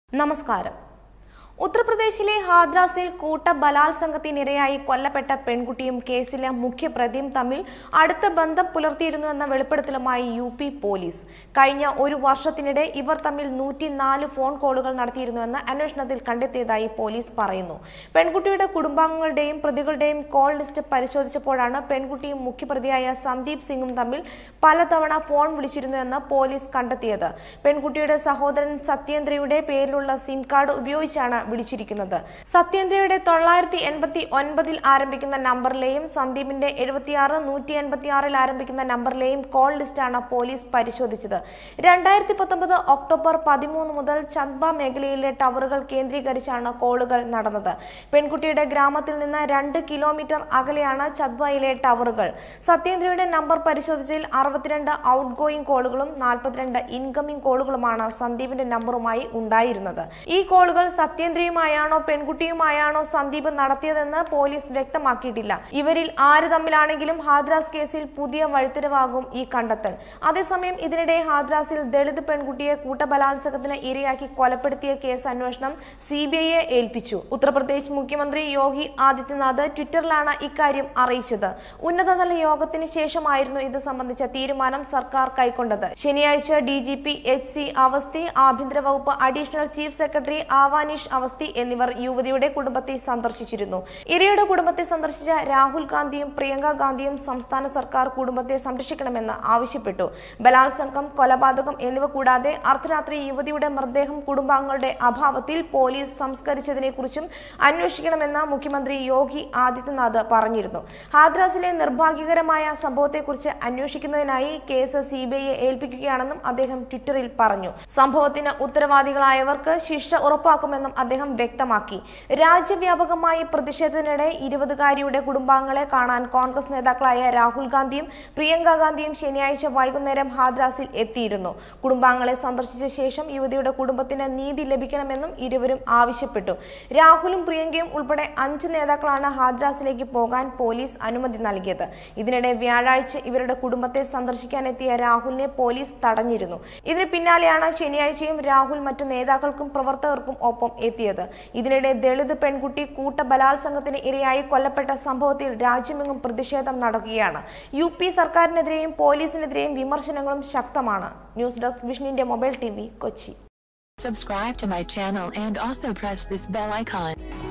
നമസ്കാരം ഉത്തർപ്രദേശിലെ ഹാദ്രാസിൽ കൂട്ട ബലാത്സംഗത്തിനിരയായി കൊല്ലപ്പെട്ട പെൺകുട്ടിയും കേസിലെ മുഖ്യപ്രതിയും തമ്മിൽ അടുത്ത ബന്ധം പുലർത്തിയിരുന്നുവെന്ന വെളിപ്പെടുത്തലുമായി യു പി പോലീസ് കഴിഞ്ഞ ഒരു വർഷത്തിനിടെ ഇവർ തമ്മിൽ നൂറ്റിനാല് ഫോൺ കോളുകൾ നടത്തിയിരുന്നുവെന്ന് അന്വേഷണത്തിൽ കണ്ടെത്തിയതായി പോലീസ് പറയുന്നു പെൺകുട്ടിയുടെ കുടുംബാംഗങ്ങളുടെയും പ്രതികളുടെയും കോൾ ലിസ്റ്റ് പരിശോധിച്ചപ്പോഴാണ് പെൺകുട്ടിയും മുഖ്യപ്രതിയായ സന്ദീപ് സിംഗും തമ്മിൽ പലതവണ ഫോൺ വിളിച്ചിരുന്നുവെന്ന് പോലീസ് കണ്ടെത്തിയത് പെൺകുട്ടിയുടെ സഹോദരൻ സത്യേന്ദ്രയുടെ പേരിലുള്ള സിം കാർഡ് ഉപയോഗിച്ചാണ് വിളിച്ചിരിക്കുന്നത് സത്യേന്ദ്രയുടെ തൊള്ളായിരത്തി എൺപത്തി ഒൻപതിൽ ആരംഭിക്കുന്ന നമ്പറിലെയും സന്ദീപിന്റെ എഴുപത്തിയാറ് നൂറ്റി എൺപത്തിയാറിൽ ആരംഭിക്കുന്ന നമ്പറിലെയും കോൾ ലിസ്റ്റാണ് പോലീസ് പരിശോധിച്ചത് രണ്ടായിരത്തി പത്തൊമ്പത് ഒക്ടോബർ പതിമൂന്ന് മുതൽ ചന്ദ്ബ മേഖലയിലെ ടവറുകൾ കേന്ദ്രീകരിച്ചാണ് കോളുകൾ നടന്നത് പെൺകുട്ടിയുടെ ഗ്രാമത്തിൽ നിന്ന് രണ്ട് കിലോമീറ്റർ അകലെയാണ് ചദ്വയിലെ ടവറുകൾ സത്യേന്ദ്രയുടെ നമ്പർ പരിശോധിച്ചതിൽ അറുപത്തിരണ്ട് ഔട്ട് ഗോയിങ് കോളുകളും നാൽപ്പത്തിരണ്ട് ഇൻകമിംഗ് കോളുകളുമാണ് സന്ദീപിന്റെ നമ്പറുമായി ഉണ്ടായിരുന്നത് ഈ കോളുകൾ സത്യേന്ദ്രയുമായാണോ പെൺകുട്ടിയുമായാണോ സന്ദീപ് നടത്തിയതെന്ന് പോലീസ് വ്യക്തമാക്കിയിട്ടില്ല ഇവരിൽ ആര് തമ്മിലാണെങ്കിലും ഹാദ്രാസ് കേസിൽ പുതിയ വഴിത്തിരിവാകും ഈ കണ്ടെത്തൽ അതേസമയം ഇതിനിടെ ഹാദ്രാസിൽ ദളിത് പെൺകുട്ടിയെ കൂട്ടബലാത്സംഗത്തിന് ഇരയാക്കി കൊലപ്പെടുത്തിയ കേസ് അന്വേഷണം സി ബി ഐയെ ഏൽപ്പിച്ചു ഉത്തർപ്രദേശ് മുഖ്യമന്ത്രി യോഗി ആദിത്യനാഥ് ട്വിറ്ററിലാണ് ഇക്കാര്യം അറിയിച്ചത് ഉന്നതതല യോഗത്തിന് ശേഷമായിരുന്നു ഇത് സംബന്ധിച്ച തീരുമാനം സർക്കാർ കൈക്കൊണ്ടത് ശനിയാഴ്ച D G P H C Awasthi ആഭ്യന്തര വകുപ്പ് additional chief secretary Avanish Awasthi എന്നിവർ യുവതിയുടെ കുടുംബത്തെ സന്ദർശിച്ചിരുന്നു ഇരയുടെ കുടുംബത്തെ സന്ദർശിച്ച രാഹുൽ ഗാന്ധിയും പ്രിയങ്ക ഗാന്ധിയും സംസ്ഥാന സർക്കാർ കുടുംബത്തെ സംരക്ഷിക്കണമെന്ന് ആവശ്യപ്പെട്ടു ബലാത്സംഗം കൊലപാതകം എന്നിവ കൂടാതെ അർദ്ധരാത്രി യുവതിയുടെ മൃതദേഹം കുടുംബാംഗങ്ങളുടെ അഭാവത്തിൽ പോലീസ് സംസ്കരിച്ചതിനെ കുറിച്ചും അന്വേഷിക്കണമെന്ന് മുഖ്യമന്ത്രി യോഗി ആദിത്യനാഥ് പറഞ്ഞിരുന്നു ഹാദ്രാസിലെ നിർഭാഗ്യകരമായ സംഭവത്തെക്കുറിച്ച് അന്വേഷിക്കുന്നതിനായി കേസ് സി ബി ഐയെ ഏൽപ്പിക്കുകയാണെന്നും അദ്ദേഹം ട്വിറ്ററിൽ പറഞ്ഞു സംഭവത്തിന് ഉത്തരവാദികളായവർക്ക് ശിക്ഷ ഉറപ്പാക്കുമെന്നും അദ്ദേഹം വ്യക്തമാക്കി രാജ്യവ്യാപകമായി പ്രതിഷേധത്തിനിടെ ഇരുപതുകാരിയുടെ കുടുംബാംഗങ്ങളെ കാണാൻ കോൺഗ്രസ് നേതാക്കളായ രാഹുൽ ഗാന്ധിയും പ്രിയങ്ക ഗാന്ധിയും ശനിയാഴ്ച വൈകുന്നേരം ഹാദ്രാസിൽ എത്തിയിരുന്നു കുടുംബാംഗങ്ങളെ സന്ദർശിച്ച ശേഷം യുവതിയുടെ കുടുംബത്തിന് നീതി ലഭിക്കണമെന്നും ഇരുവരും ആവശ്യപ്പെട്ടു രാഹുലും പ്രിയങ്കയും ഉൾപ്പെടെ അഞ്ച് നേതാക്കളാണ് ഹാദ്രാസിലേക്ക് പോകാൻ പോലീസ് അനുമതി നൽകിയത് ഇതിനിടെ വ്യാഴാഴ്ച ഇവരുടെ കുടുംബത്തെ സന്ദർശിക്കാനെത്തിയ രാഹുലിനെ പോലീസ് തടഞ്ഞിരുന്നു ഇതിന് പിന്നാലെയാണ് ശനിയാഴ്ചയും രാഹുൽ മറ്റു നേതാക്കൾക്കും പ്രവർത്തകർക്കും ഒപ്പം എത്തിയത് ഇതിനിടെ ദളിത് പെൺകുട്ടി കൂട്ട ബലാത്സംഗത്തിന് ഇരയായി കൊല്ലപ്പെട്ട സംഭവത്തിൽ രാജ്യമെങ്ങും പ്രതിഷേധം നടക്കുകയാണ് യു പി സർക്കാരിനെതിരെയും പോലീസിനെതിരെയും വിമർശനങ്ങളും ശക്തമാണ് ന്യൂസ് ഡെസ്ക് വിഷ്ണുവിന്റെ മൊബൈൽ ടി Kochi Subscribe to my channel and also press this bell icon.